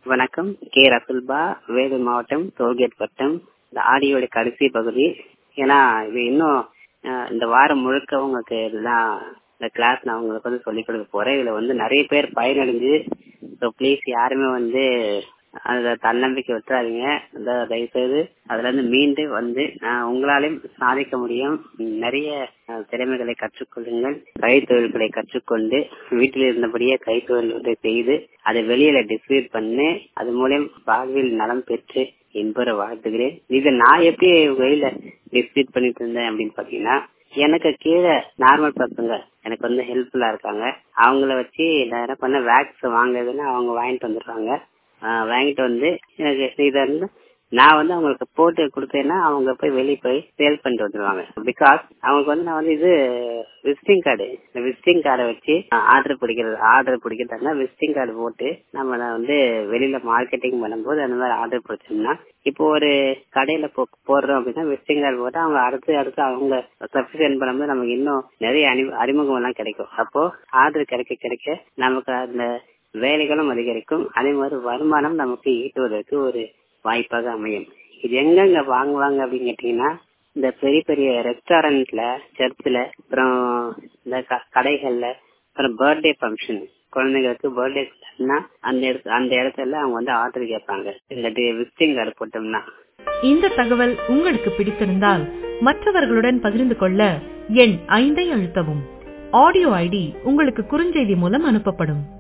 வணக்கம் கே ரசுல்பா வேலூர் மாவட்டம் டோல்கேட் வட்டம் இந்த ஆடியோட கடைசி பகுதி ஏன்னா இது இன்னும் அஹ், இந்த வாரம் முழுக்க உங்களுக்கு இதெல்லாம் இந்த கிளாஸ் நான் உங்களுக்கு வந்து சொல்லிக் கொடுக்க போறேன் இதுல வந்து நிறைய பேர் பயனடைஞ்சு ஸோ ப்ளீஸ் யாருமே வந்து அதுல தன்னம்பிக்கை விட்டுறாதீங்க அந்த தயவுசெய்து அதுல இருந்து மீண்டு வந்து அஹ், உங்களாலையும் சாதிக்க முடியும் நிறைய அஹ், திறமைகளை கற்றுக்கொள்ளுங்கள் கைத்தொழில்களை கற்றுக்கொண்டு வீட்டில் இருந்தபடியே கைத்தொழில்களை செய்து அதை வெளியில டிஸ்ட்ரிபியூட் பண்ணி அது மூலம் வாழ்வில் நலம் பெற்று என்பதை வாழ்த்துகிறேன் இது நான் எப்படி வெளியில டிஸ்ட்ரிபியூட் பண்ணிட்டு இருந்தேன் அப்படின்னு பாத்தீங்கன்னா எனக்கு கீழே நார்மல் பசங்க எனக்கு வந்து ஹெல்ப்ஃபுல்லா இருக்காங்க அவங்கள வச்சு நான் என்ன பண்ண வேக்ஸ் வாங்குறதுன்னு அவங்க வாங்கிட்டு வந்துடுறாங்க ஆஹ் வாங்கிட்டு வந்து எனக்கு இதை வந்து நான் வந்து அவங்களுக்கு போட்டு கொடுத்தேன்னா அவங்க போய் வெளியே போய் சேல் பண்ணிட்டு வந்துருவாங்க பிகாஸ் அவங்களுக்கு வந்து நான் வந்து இது விசிட்டிங் கார்டு இந்த விசிட்டிங் கார்டை வச்சு ஆர்டர் பிடிக்கிறது ஆர்டர் பிடிக்கிறதா விசிட்டிங் கார்டு போட்டு நம்ம அதை வந்து வெளியில மார்க்கெட்டிங் பண்ணும்போது அந்த மாதிரி ஆர்டர் பிடிச்சோம்னா இப்போ ஒரு கடையில போ போடுறோம் அப்படின்னா விசிட்டிங் கார்டு போட்டு அவங்க அடுத்து அடுத்து அவங்க சப்ஸ்கிரைப் பண்ணும்போது நமக்கு இன்னும் நிறைய அறி- அறிமுகம் எல்லாம் கிடைக்கும் அப்போ ஆர்டர் கிடைக்க கிடைக்க நமக்கு அந்த வேலைகளும் அதிகரிக்கும் அதே மாதிரி வருமானம் நமக்கு ஈட்டுவதற்கு ஒரு வாய்ப்பாக அமையும் இது எங்கெங்க வாங்குவாங்க அப்படின்னு கேட்டீங்கன்னா இந்த பெரிய பெரிய ரெஸ்டாரண்ட்ல சர்ச்சில் அப்புறம் இந்த க- கடைகள்ல அப்புறம் பர்த்டே ஃபங்க்ஷன் குழந்தைங்களுக்கு பர்த்டே அந்த இடத்து அந்த இடத்துல அவங்க வந்து ஆர்டர் கேட்பாங்க இந்த விசிட்டிங் கார்டு போட்டோம்னா இந்த தகவல் உங்களுக்கு பிடித்திருந்தால் மற்றவர்களுடன் பகிர்ந்து கொள்ள எண் ஐந்தை அழுத்தவும் ஆடியோ ஐடி உங்களுக்கு குறுஞ்செய்தி மூலம் அனுப்பப்படும்